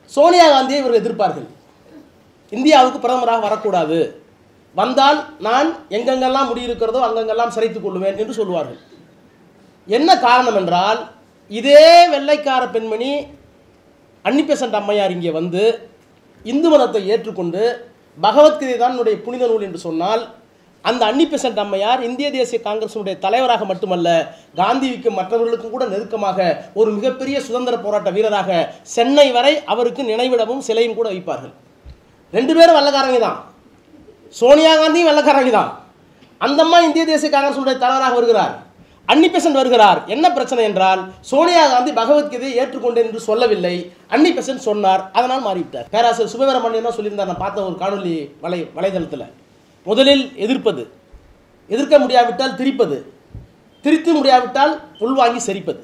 சோனியா காந்தியை இவர்கள் எதிர்ப்பார்கள் இந்தியாவுக்கு பிரதமராக வரக்கூடாது வந்தால் நான் எங்கெங்கெல்லாம் முடியிருக்கிறதோ அங்கெங்கெல்லாம் சிறைத்துக் கொள்ளுவேன் என்று சொல்லுவார்கள் என்ன காரணம் என்றால் இதே வெள்ளைக்கார பெண்மணி அன்னிபெசன்ட் அம்மையார் இங்கே வந்து இந்து மதத்தை ஏற்றுக்கொண்டு பகவத்கீதை தான் என்னுடைய புனித நூல் என்று சொன்னால் அந்த அன்னிபெசன்ட் அம்மையார் இந்திய தேசிய காங்கிரசினுடைய தலைவராக மட்டுமல்ல காந்திக்கும் மற்றவர்களுக்கும் கூட நெருக்கமாக ஒரு மிகப்பெரிய சுதந்திர போராட்ட வீரராக சென்னை வரை அவருக்கு நினைவிடமும் சிலையும் கூட வைப்பார்கள் ரெண்டு பேரும் வெள்ளக்காரங்க தான் சோனியா காந்தியும் வெள்ளக்காரங்க தான் அந்த அம்மா இந்திய தேசிய காங்கிரசுடைய தலைவராக வருகிறார் அன்னி பெசன்ட் வருகிறார் என்ன பிரச்சனை என்றால் சோனியா காந்தி பகவத்கீதையை ஏற்றுக்கொண்டேன் என்று சொல்லவில்லை அன்னி பெசன்ட் சொன்னார் அதனால் மாறிவிட்டார் பேராசிரியர் சுபவீரமணி என்ன சொல்லியிருந்தார் நான் பார்த்த ஒரு காணொலி வலை வலைதளத்தில் முதலில் எதிர்ப்பது எதிர்க்க முடியாவிட்டால் திரிப்பது திரித்து முடியாவிட்டால் உள்வாங்கி செரிப்பது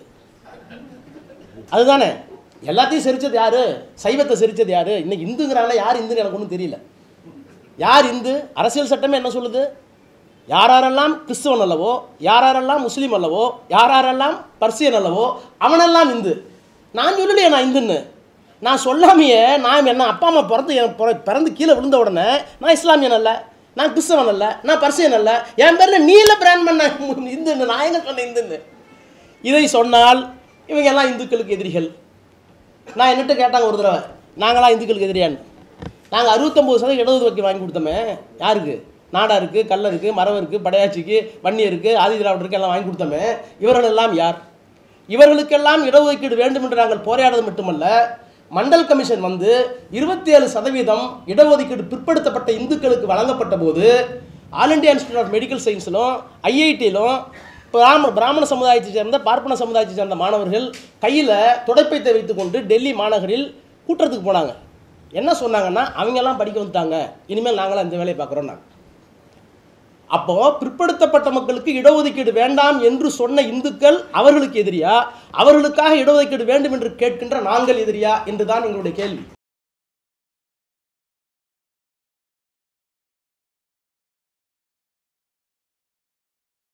அதுதானே எல்லாத்தையும் செரிச்சது யாரு சைவத்தை செரிச்சது யாரு இன்னைக்கு இந்துங்கிறாங்களே யார் இந்துன்னு எனக்கு ஒன்றும் தெரியல யார் இந்து அரசியல் சட்டமே என்ன சொல்லுது யாரெல்லாம் கிறிஸ்துவன் அல்லவோ யாரெல்லாம் முஸ்லீம் அல்லவோ யாரெல்லாம் பர்சியன் அல்லவோ அவனெல்லாம் இந்து நான் சொல்லலையே நான் இந்துன்னு நான் சொல்லாமையே நான் என்ன அப்பா அம்மா பிறந்து என் பிற- பிறந்து கீழே விழுந்த உடனே நான் இஸ்லாமியன் அல்ல நான் கிறிஸ்தவன் அல்ல நான் பர்சியன் அல்ல என் பேரில் நீல பிராண்ட்மன் நான் இந்துன்னு நான் எங்க சொன்னேன் இந்துன்னு இதை சொன்னால் இவங்க எல்லாம் இந்துக்களுக்கு எதிரிகள் நான் என்னட்ட கேட்டாங்க ஒரு தடவை நாங்களாம் இந்துக்களுக்கு எதிரியான்னு நாங்கள் அறுபத்தொம்போது சதவீதம் இடஒதுக்கீடு வாங்கி கொடுத்தோமே யாருக்கு நாடாருக்கு கல்லருக்கு மரவருக்கு படையாச்சிக்கு வன்னியருக்கு ஆதி திராவிடருக்கு எல்லாம் வாங்கி கொடுத்தோமே இவர்கள் எல்லாம் யார் இவர்களுக்கெல்லாம் இடஒதுக்கீடு வேண்டும் என்று நாங்கள் போராடுறது மட்டுமல்ல மண்டல் கமிஷன் வந்து இருபத்தி ஏழு சதவீதம் இடஒதுக்கீடு பிற்படுத்தப்பட்ட இந்துக்களுக்கு வழங்கப்பட்ட போது all India institute of medical சயின்ஸிலும் ஐஐடியிலும் பிராம பிராமண சமுதாயத்தை சேர்ந்த பார்ப்பன சமுதாயத்தை சேர்ந்த மாணவர்கள் கையில் துடைப்பைத்தை வைத்துக்கொண்டு டெல்லி மாநகரில் கூட்டத்துக்கு போனாங்க என்ன சொன்னாங்கன்னா அவங்கெல்லாம் படிக்க வந்துட்டாங்க இனிமேல் நாங்களாம் இந்த வேலையை பார்க்குறோம் நாங்கள் அப்போ பிற்படுத்தப்பட்ட மக்களுக்கு இடஒதுக்கீடு வேண்டாம் என்று சொன்ன இந்துக்கள் அவர்களுக்கு எதிரியா அவர்களுக்காக இடஒதுக்கீடு வேண்டும் என்று கேட்கின்ற நாங்கள் எதிரியா என்றுதான் எங்களுடைய கேள்வி